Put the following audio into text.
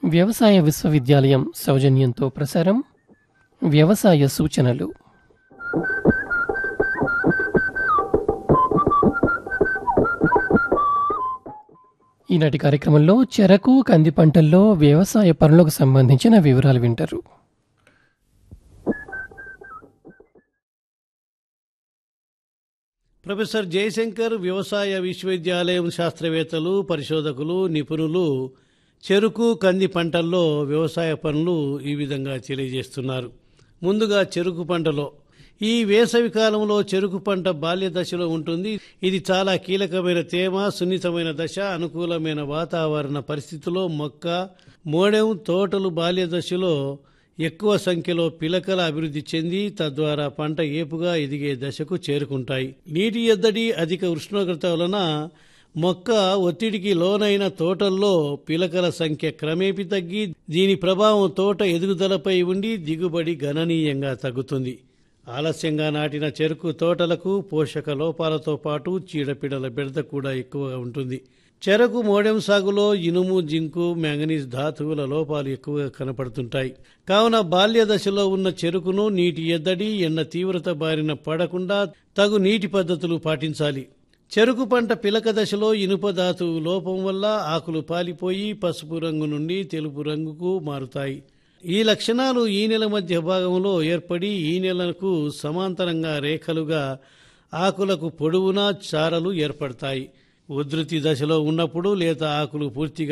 వ్యవసాయ విశ్వవిద్యాలయం సౌజన్యంతో ప్రసారం వ్యవసాయ సూచనలు ఈనాటి కార్యక్రమంలో చెరకు కంది పంటల్లో వ్యవసాయ పనులకు సంబంధించిన వివరాలు వింటారు ప్రొఫెసర్ జయశంకర్ వ్యవసాయ విశ్వవిద్యాలయం శాస్త్రవేత్తలు పరిశోధకులు నిపుణులు చెరుకు కంది పంటల్లో వ్యవసాయ పనులు ఈ విధంగా తెలియజేస్తున్నారు ముందుగా చెరుకు పంటలో ఈ వేసవి కాలంలో చెరుకు పంట బాల్య దశలో ఉంటుంది ఇది చాలా కీలకమైన తేమ సున్నితమైన దశ అనుకూలమైన వాతావరణ పరిస్థితుల్లో మొక్క మోడెం తోటలు బాల్య దశలో ఎక్కువ సంఖ్యలో పిలకల అభివృద్ధి చెంది తద్వారా పంట ఏపుగా ఎదిగే దశకు చేరుకుంటాయి నీటి ఎద్దడి అధిక ఉష్ణోగ్రత వలన మొక్క ఒత్తిడికి లోనైన తోటల్లో పిలకల సంఖ్య క్రమేపీ తగ్గి దీని ప్రభావం తోట ఎదుగుదలపై ఉండి దిగుబడి గణనీయంగా తగ్గుతుంది ఆలస్యంగా నాటిన చెరుకు తోటలకు పోషక లోపాలతో పాటు చీడపీడల బెడద కూడా ఎక్కువగా ఉంటుంది చెరకు మోడెం సాగులో ఇనుము జింకు మ్యాంగనీస్ ధాతువుల లోపాలు ఎక్కువగా కనపడుతుంటాయి కావున బాల్య దశలో ఉన్న చెరుకును నీటి ఎద్దడి ఎండ తీవ్రత బారిన పడకుండా తగు నీటి పద్ధతులు పాటించాలి చెరుకు పంట పిలక దశలో ఇనుప ధాతువు లోపం వల్ల ఆకులు పాలిపోయి పసుపు రంగు నుండి తెలుపు రంగుకు మారుతాయి ఈ లక్షణాలు ఈ నెల మధ్య భాగంలో ఏర్పడి ఈ నెలకు సమాంతరంగా రేఖలుగా ఆకులకు పొడవునా చారలు ఏర్పడతాయి ఉధృతి దశలో ఉన్నప్పుడు లేత ఆకులు పూర్తిగా